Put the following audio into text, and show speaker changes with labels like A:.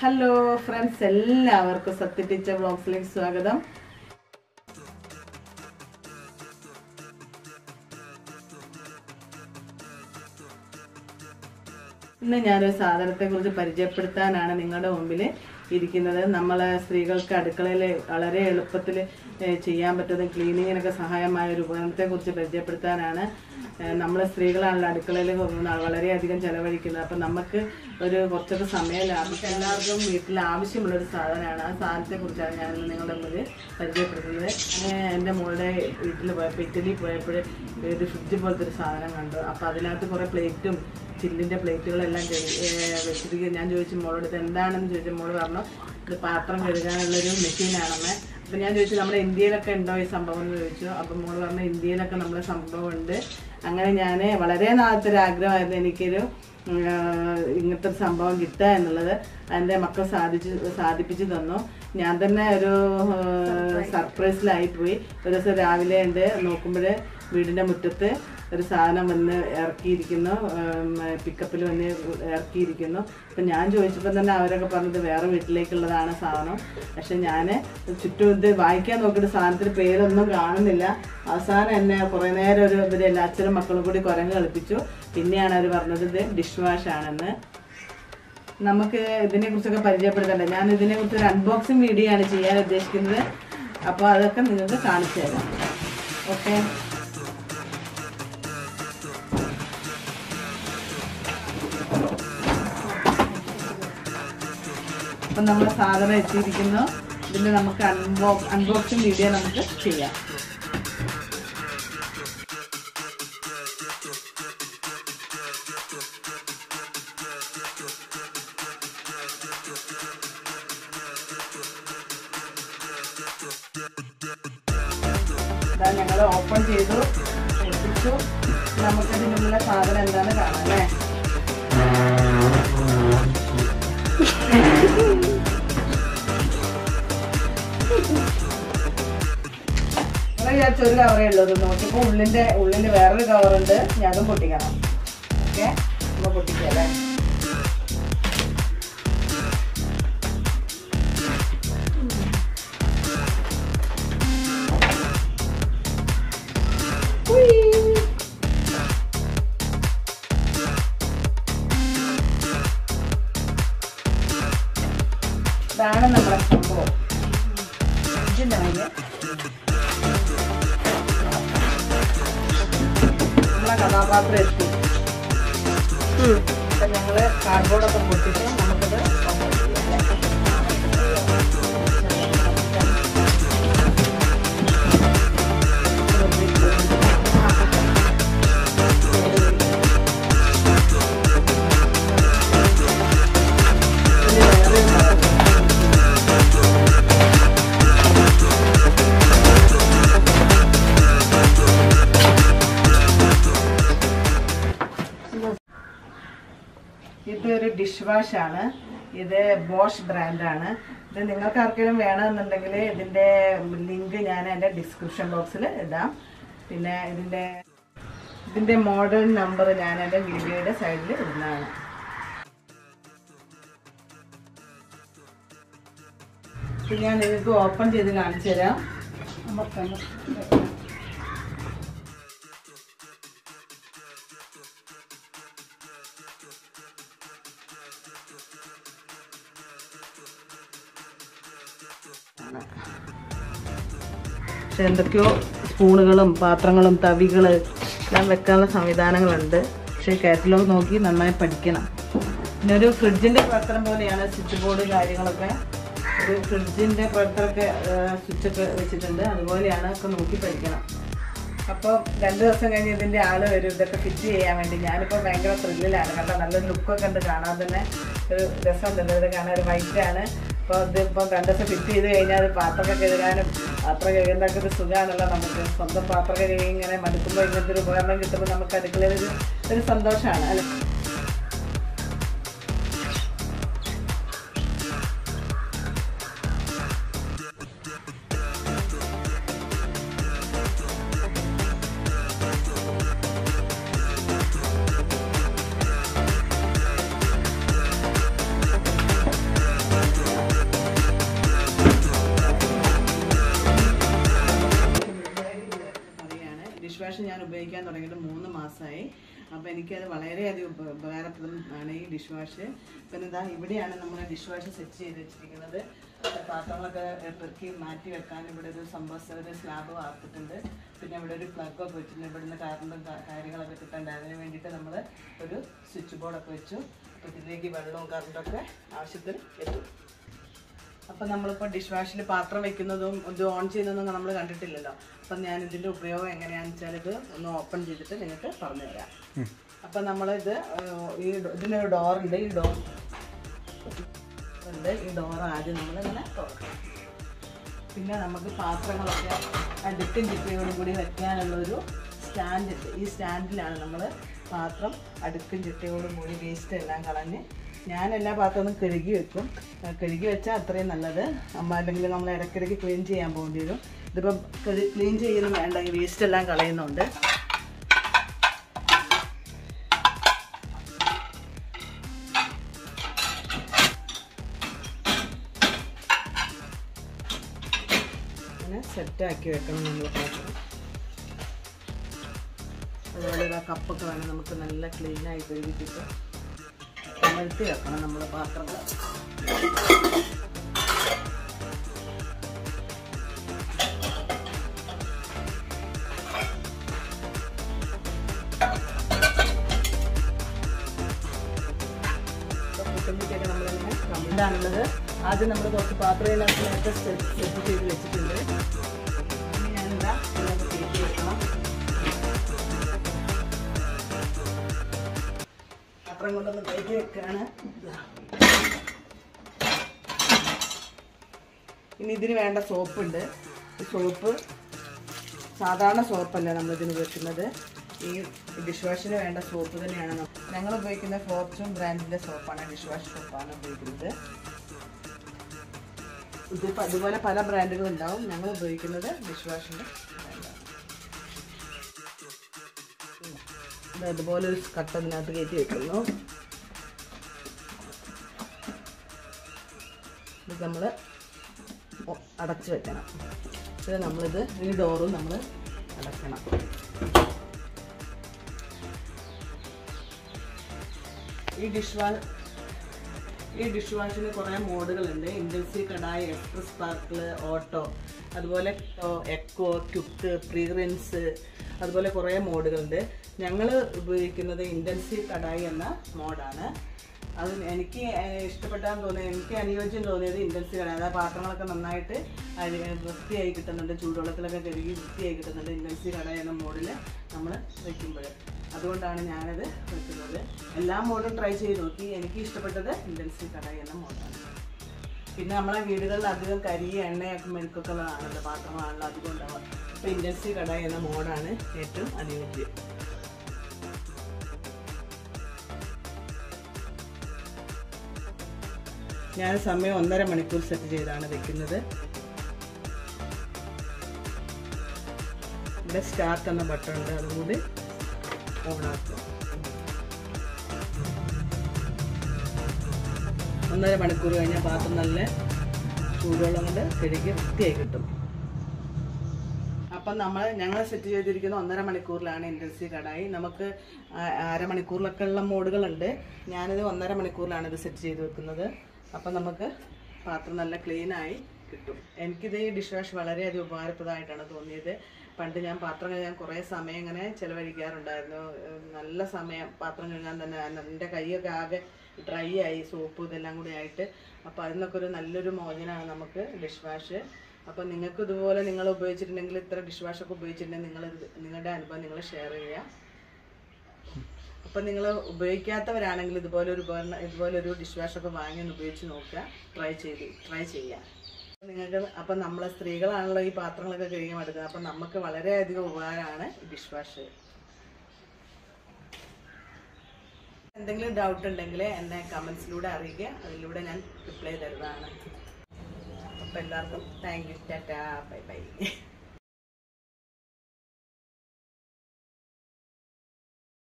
A: Hello friends എല്ലാവർക്കും സത്യ teacher ബ്ലോഗ്സിലേക്ക് സ്വാഗതം ഇന്ന് ഞാനൊരു സാധനത്തെ കുറിച്ച് പരിചയപ്പെടുത്താനാണ് നിങ്ങളുടെ മുമ്പിൽ ഇരിക്കുന്നത് നമ്മളെ സ്ത്രീകൾക്ക് അടുക്കളയിൽ വളരെ എളുപ്പത്തിൽ ചെയ്യാൻ പറ്റുന്ന ക്ലീനിങ്ങിനൊക്കെ സഹായമായ ഒരു ഉപകരണത്തെ കുറിച്ച് പരിചയപ്പെടുത്താനാണ് നമ്മൾ സ്ത്രീകളാണല്ലോ അടുക്കളയിൽ വളരെയധികം ചെലവഴിക്കുന്നത് അപ്പം നമുക്ക് ഒരു കുറച്ചൊക്കെ സമയം ലാഭിക്കാം എല്ലാവർക്കും വീട്ടിൽ ആവശ്യമുള്ള ഒരു സാധനമാണ് ആ സാധനത്തെ കുറിച്ചാണ് ഞാൻ ഇന്ന് നിങ്ങളുടെ മുന്നിൽ പരിചയപ്പെടുത്തുന്നത് അങ്ങനെ എൻ്റെ മോളുടെ വീട്ടിൽ പോയപ്പോൾ ഇറ്റലി പോയപ്പോൾ ഒരു ഫ്രിഡ്ജ് പോലത്തെ ഒരു സാധനം കണ്ടു അപ്പോൾ അതിനകത്ത് കുറേ പ്ലേറ്റും ചില്ലിൻ്റെ പ്ലേറ്റുകളെല്ലാം കഴുകി വെച്ചിരിക്കുക ഞാൻ ചോദിച്ചു മോളോട് ഇത് എന്താണെന്ന് ചോദിച്ചു മോള് പറഞ്ഞു ഇത് പാത്രം കഴുകാനുള്ളൊരു മെഷീനാണെന്ന് അപ്പം ഞാൻ ചോദിച്ചു നമ്മുടെ ഇന്ത്യയിലൊക്കെ ഉണ്ടോ ഈ സംഭവം എന്ന് ചോദിച്ചു അപ്പം മോള് പറഞ്ഞു ഇന്ത്യയിലൊക്കെ നമ്മുടെ സംഭവം ഉണ്ട് അങ്ങനെ ഞാൻ വളരെ നാളത്തെ ഒരു ആഗ്രഹമായിരുന്നു എനിക്കൊരു ഉം, ആ, ഇങ്ങനത്തെ ഒരു സംഭവം കിട്ടുക എന്നുള്ളത് എൻ്റെ മക്കൾ സാധിച്ചു സാധിപ്പിച്ചു തന്നു ഞാൻ തന്നെ ഒരു സർപ്രൈസിലായി പോയി ഒരു ദിവസം രാവിലെ ഉണ്ട് നോക്കുമ്പോൾ വീടിൻ്റെ മുറ്റത്ത് ഒരു സാധനം വന്ന് ഇറക്കിയിരിക്കുന്നു പിക്കപ്പിൽ വന്ന് ഇറക്കിയിരിക്കുന്നു അപ്പം ഞാൻ ചോദിച്ചപ്പോൾ തന്നെ അവരൊക്കെ പറഞ്ഞത് വേറെ വീട്ടിലേക്കുള്ളതാണ് സാധനം പക്ഷെ ഞാൻ ചുറ്റും ഇത് വായിക്കാൻ നോക്കിയിട്ട് സാധനത്തിന് പേരൊന്നും കാണുന്നില്ല അവസാനം എന്നെ കുറേ നേരം ഒരു ഇവർ എല്ലാ അച്ഛനും മക്കളും കൂടി കുരങ്ങ് കളിപ്പിച്ചു പിന്നെയാണ് അവർ പറഞ്ഞത് ഇത് ഡിഷ് വാഷ് ആണെന്ന് നമുക്ക് ഇതിനെ കുറിച്ചൊക്കെ പരിചയപ്പെടുത്തണ്ടേ ഞാൻ ഇതിനെ കുറിച്ച് ഒരു അൺബോക്സിങ് വീഡിയോ ആണ് ചെയ്യാൻ ഉദ്ദേശിക്കുന്നത് അപ്പോൾ അതൊക്കെ നിങ്ങൾക്ക് കാണിച്ചു തരാം ഓക്കെ അപ്പം നമ്മൾ സാധനം എത്തിയിരിക്കുന്നു ഇതിൻ്റെ നമുക്ക് അൺബോക്സ് അൺബോക്സിങ് വീഡിയോ നമുക്ക് ചെയ്യാം ഇതാ ഞങ്ങൾ ഓപ്പൺ ചെയ്തു എത്തിച്ചു നമുക്കതിനുള്ള സാധനം എന്താണെന്ന് കാണാം അല്ലേ നിങ്ങൾ വിചാരിച്ച ഒരു കവറേ ഉള്ളൂ ഇത് നോക്കിയപ്പോൾ ഉള്ളിൻ്റെ ഉള്ളിൽ വേറൊരു കവറുണ്ട് ഞാൻ അതും പൊട്ടിക്കണം ഓക്കെ നമ്മൾ പൊട്ടിക്കാം അല്ലേ ഇതാണ് നമ്മുടെ സംഭവം ഇതിൻ്റെ മയ്യ നമ്മളെ കഥാപാത്രം എത്തി അപ്പം ഞങ്ങൾ കാർഡ്ബോർഡൊക്കെ പൊട്ടിച്ച് നമുക്കത് open ചെയ്യാം. ഇതിന് വേറെ ഒരു ഭാഗം. ഇതൊരു ഡിഷ് വാഷ് ആണ് ഇത് ബോഷ് ബ്രാൻഡാണ് ഇത് നിങ്ങൾക്ക് ആർക്കെങ്കിലും വേണമെന്നുണ്ടെങ്കിൽ ഇതിൻ്റെ ലിങ്ക് ഞാൻ എൻ്റെ ഡിസ്ക്രിപ്ഷൻ ബോക്സിൽ ഇടാം പിന്നെ ഇതിൻ്റെ ഇതിൻ്റെ മോഡൽ നമ്പർ ഞാൻ എൻ്റെ വീഡിയോയുടെ സൈഡിൽ ഇടുന്നതാണ് ഇത് ഞാൻ നിങ്ങൾക്ക് ഓപ്പൺ ചെയ്ത് കാണിച്ചു തരാം പക്ഷെ എന്തൊക്കെയോ സ്പൂണുകളും പാത്രങ്ങളും തവികൾ എല്ലാം വെക്കാനുള്ള സംവിധാനങ്ങളുണ്ട് പക്ഷേ കാറ്റലോഗ് നോക്കി നന്നായി പഠിക്കണം പിന്നെ ഒരു ഫ്രിഡ്ജിൻ്റെ പ്രവർത്തനം പോലെയാണ് സ്വിച്ച് ബോർഡ് കാര്യങ്ങളൊക്കെ ഒരു ഫ്രിഡ്ജിൻ്റെ പ്രവർത്തനമൊക്കെ സ്വിച്ചൊക്കെ വെച്ചിട്ടുണ്ട് അതുപോലെയാണ് ഒക്കെ നോക്കി പഠിക്കണം അപ്പോൾ രണ്ട് ദിവസം കഴിഞ്ഞ് ഇതിൻ്റെ ആള് വരും ഇതൊക്കെ ഫിറ്റ് ചെയ്യാൻ വേണ്ടി ഞാനിപ്പോൾ ഭയങ്കര ത്രില്ലിലാണ് കണ്ടോ നല്ലൊരു ലുക്കൊക്കെ ഉണ്ട് കാണാൻ തന്നെ ഒരു രസമുണ്ടല്ലോ ഇത് കാണാൻ ഒരു വൈറ്റ് ആണ് അപ്പോൾ ഇത് ഇപ്പം രണ്ട് ദിവസം ഫിറ്റ് ചെയ്ത് കഴിഞ്ഞാൽ അത് പാത്രമൊക്കെ കഴുകാനും പാത്രം കഴുകുന്നതൊക്കെ ഒരു സുഖമാണല്ലോ നമുക്ക് സ്വന്തം പാത്രം കഴുകി ഇങ്ങനെ മടുക്കുമ്പോൾ ഇങ്ങനത്തെ ഒരു ഉപകരണം കിട്ടുമ്പോൾ നമുക്ക് അടുക്കളയിൽ ഒരു ഒരു സന്തോഷമാണ് അല്ലേ വാഷ് ഞാൻ ഉപയോഗിക്കാൻ തുടങ്ങിയിട്ട് മൂന്ന് മാസമായി അപ്പോൾ എനിക്കത് വളരെയധികം ഉപ- ഉപകാരപ്രദം ആണ് ഈ ഡിഷ് വാഷ് പിന്നെ ഇതാ ഇവിടെയാണ് നമ്മൾ ഡിഷ് വാഷ് സെറ്റ് ചെയ്ത് വെച്ചിരിക്കുന്നത് പാത്രങ്ങളൊക്കെ പെറുക്കി മാറ്റി വെക്കാൻ ഇവിടെ ഒരു സംഭവ ഒരു സ്ലാബ് വാർത്തിട്ടുണ്ട് പിന്നെ ഇവിടെ ഒരു plug ഒക്കെ വെച്ചിട്ടുണ്ട് ഇവിടുന്ന് കറണ്ടും കാ- കാര്യങ്ങളൊക്കെ കിട്ടണ്ട അതിന് വേണ്ടിയിട്ട് നമ്മൾ ഒരു സ്വിച്ച് ബോർഡൊക്കെ വെച്ചു അപ്പോൾ ഇതിലേക്ക് വെള്ളവും കറണ്ടൊക്കെ ആവശ്യത്തിന് എത്തും അപ്പം നമ്മളിപ്പോൾ ഡിഷ് വാഷിൽ പാത്രം വെക്കുന്നതും ഇത് ഓൺ ചെയ്യുന്നതും നമ്മൾ കണ്ടിട്ടില്ലല്ലോ അപ്പം ഞാൻ ഇതിൻ്റെ ഉപയോഗം എങ്ങനെയാണെന്ന് വെച്ചാൽ ഇത് ഒന്ന് ഓപ്പൺ ചെയ്തിട്ട് നിങ്ങൾക്ക് പറഞ്ഞു തരാം അപ്പം നമ്മളിത് ഏഹ്, ഈ ഡോ- ഇതിനൊരു ഡോറുണ്ട് ഈ ഡോർ ഉണ്ട് ഈ ഡോർ ആദ്യം നമ്മളിങ്ങനെ തുറക്കണം പിന്നെ നമുക്ക് പാത്രങ്ങളൊക്കെ അടുക്കും ചിട്ടയോടും കൂടി വെക്കാനുള്ളൊരു സ്റ്റാൻഡ് ഉണ്ട് ഈ സ്റ്റാൻഡിലാണ് നമ്മൾ പാത്രം അടുക്കും ചിട്ടയോടും കൂടി വേസ്റ്റ് എല്ലാം കളഞ്ഞ് ഞാൻ എല്ലാ പാത്രവും കഴുകി വെക്കും ആ, കഴുകി വെച്ചാൽ അത്രയും നല്ലത് അമ്മ അല്ലെങ്കിൽ നമ്മൾ ഇടയ്ക്കിടയ്ക്ക് ക്ലീൻ ചെയ്യാൻ പോകേണ്ടി വരും ഇതിപ്പം ക്ലീൻ ചെയ്യുന്നു വേണ്ട ഈ വേസ്റ്റ് എല്ലാം കളയുന്നുണ്ട് അങ്ങനെ സെറ്റാക്കി വെക്കണം നമ്മൾ പാത്രം അതുപോലെ ഇതാ കപ്പൊക്കെ വേണം നമുക്ക് നല്ല ക്ലീനായി കഴുകിയിട്ട് കമഴ്ത്തി വെക്കണം നമ്മൾ പാത്രങ്ങൾ കുട്ടുമ്പിക്കൊക്കെ നമ്മളിങ്ങനെ കമഴ്ത്താനുള്ളത് ആദ്യം നമ്മൾ കുറച്ച് പാത്രം ഇതിനകത്ത് നേരത്തെ സെറ്റ് ചെയ്ത് വെച്ചിട്ടുണ്ട് ഇനി ഞാനിതാ ഇതിനകത്ത് കയറ്റി വെക്കണം പാത്രം കൊണ്ടൊന്ന് കയറ്റി വെക്കാണ് ഇനി ഇതിന് വേണ്ട സോപ്പുണ്ട് ഈ സോപ്പ് സാധാരണ സോപ്പല്ല നമ്മൾ ഇതിന് ഉപയോഗിക്കുന്നത് ഈ ഡിഷ് വാഷിന് വേണ്ട സോപ്പ് തന്നെയാണ് നമ്മ- ഞങ്ങൾ ഉപയോഗിക്കുന്ന ഫോർച്യൂൺ ബ്രാൻഡിന്റെ സോപ്പാണ് ഡിഷ് വാഷ് സോപ്പാണ് ഉപയോഗിക്കുന്നത് ഇത് പ- അതുപോലെ പല ബ്രാൻഡുകൾ ഉണ്ടാവും ഞങ്ങൾ ഉപയോഗിക്കുന്നത് ഡിഷ് വാഷിന്റെ ബ്രാൻഡാണ് ഇത് അതുപോലെ ഒരു കട്ട ഇതിനകത്ത് കയറ്റി വെക്കുന്നു ഇത് നമ്മൾ അടച്ചു വെക്കണം ഇത് നമ്മളിത് ഈ ഡോറും നമ്മൾ അടക്കണം ഈ ഡിഷ് വാഷ് ഈ ഡിഷ് വാഷിന് കുറേ മോഡുകളുണ്ട് intensive kadai express sparkle auto അതുപോലെ എക്കോ ക്യുക്ക് പ്രീറിൻസ് അതുപോലെ കുറേ മോഡുകളുണ്ട് ഞങ്ങൾ ഉപയോഗിക്കുന്നത് ഇൻഡൻസി കടായി എന്ന മോഡാണ് അത് എനിക്ക് ഏഹ്, ഇഷ്ടപ്പെട്ടാൻ തോന്നിയത് എനിക്ക് അനുയോജ്യം തോന്നിയത് ഇൻഡൻസി കടായി അതായത് പാത്രങ്ങളൊക്കെ നന്നായിട്ട് അരി വൃത്തിയായി കിട്ടുന്നുണ്ട് ചൂടുവെള്ളത്തിലൊക്കെ കഴുകി വൃത്തിയായി കിട്ടുന്നുണ്ട് ഇൻഡൻസി കടായി എന്ന മോഡിൽ നമ്മൾ വെക്കുമ്പോൾ അതുകൊണ്ടാണ് ഞാനത് വെക്കുന്നത് എല്ലാ മോഡും ട്രൈ ചെയ്ത് നോക്കി എനിക്ക് ഇഷ്ടപ്പെട്ടത് ഇൻഡൻസി കടായി എന്ന മോഡാണ് പിന്നെ നമ്മളെ വീടുകളിൽ അധികം കരി എണ്ണയൊക്കെ മെഴുക്കൊക്കെ ഉള്ളതാണല്ലോ പാത്രങ്ങളാണല്ലോ അധികം ഉണ്ടാവുക അപ്പോൾ ഇൻഡൻസി കടായി എന്ന മോഡാണ് ഏറ്റവും അനുയോജ്യം ഞാൻ സമയം ഒന്നര മണിക്കൂർ സെറ്റ് ചെയ്താണ് വെക്കുന്നത് ഇവിടെ സ്റ്റാർട്ട് എന്ന ബട്ടൺ ഉണ്ട് അതുകൂടി ഓണാക്കും ഒന്നര മണിക്കൂർ കഴിഞ്ഞാൽ പാത്രം നല്ല ചൂടുവെള്ളം കൊണ്ട് കഴുകി വൃത്തിയായി കിട്ടും അപ്പം നമ്മൾ ഞങ്ങൾ സെറ്റ് ചെയ്തിരിക്കുന്ന ഒന്നര മണിക്കൂറിലാണ് ഇൻഡൻസി കടായി നമുക്ക് ആ- അരമണിക്കൂറിലൊക്കെ ഉള്ള മോഡുകളുണ്ട് ഞാനിത് ഒന്നര മണിക്കൂറിലാണ് ഇത് സെറ്റ് ചെയ്ത് വെക്കുന്നത് അപ്പം നമുക്ക് പാത്രം നല്ല ക്ലീനായി കിട്ടും എനിക്കിത് ഈ ഡിഷ് വാഷ് വളരെയധികം ഉപകാരപ്രദമായിട്ടാണ് തോന്നിയത് പണ്ട് ഞാൻ പാത്രം കഴുകാൻ കുറേ സമയം ഇങ്ങനെ ചിലവഴിക്കാറുണ്ടായിരുന്നു ഏഹ് നല്ല സമയം പാത്രം കഴുകാൻ തന്നെ എൻ്റെ കൈയൊക്കെ ആകെ ഡ്രൈ ആയി സോപ്പ് ഇതെല്ലാം കൂടി ആയിട്ട് അപ്പോൾ അതിൽ നിന്നൊക്കെ ഒരു നല്ലൊരു മോചനമാണ് നമുക്ക് ഡിഷ് വാഷ് അപ്പോൾ നിങ്ങൾക്ക് ഇതുപോലെ നിങ്ങൾ ഉപയോഗിച്ചിട്ടുണ്ടെങ്കിൽ ഇത്ര ഡിഷ് വാഷ് ഒക്കെ ഉപയോഗിച്ചിട്ടുണ്ടെങ്കിൽ നിങ്ങൾ ഇത് നിങ്ങളുടെ അനുഭവം നിങ്ങൾ ഷെയർ ചെയ്യുക അപ്പം നിങ്ങൾ ഉപയോഗിക്കാത്തവരാണെങ്കിൽ ഇതുപോലെ ഒരു ഉപകരണം ഇതുപോലെ ഒരു ഡിഷ് വാഷ് ഒക്കെ വാങ്ങി ഒന്ന് ഉപയോഗിച്ച് നോക്കുക ട്രൈ ചെയ്ത് ട്രൈ ചെയ്യുക നിങ്ങൾക്ക് അപ്പം നമ്മളെ സ്ത്രീകളാണല്ലോ ഈ പാത്രങ്ങളൊക്കെ കഴുകി എടുക്കുന്നത് അപ്പം നമുക്ക് വളരെയധികം ഉപകാരമാണ് ഈ ഡിഷ് വാഷ് എന്തെങ്കിലും ഡൗട്ട് ഉണ്ടെങ്കിൽ എന്നെ കമൻസിലൂടെ അറിയിക്കുക അതിലൂടെ ഞാൻ റിപ്ലൈ തരുന്നതാണ് അപ്പം എല്ലാവർക്കും thank you tata bye by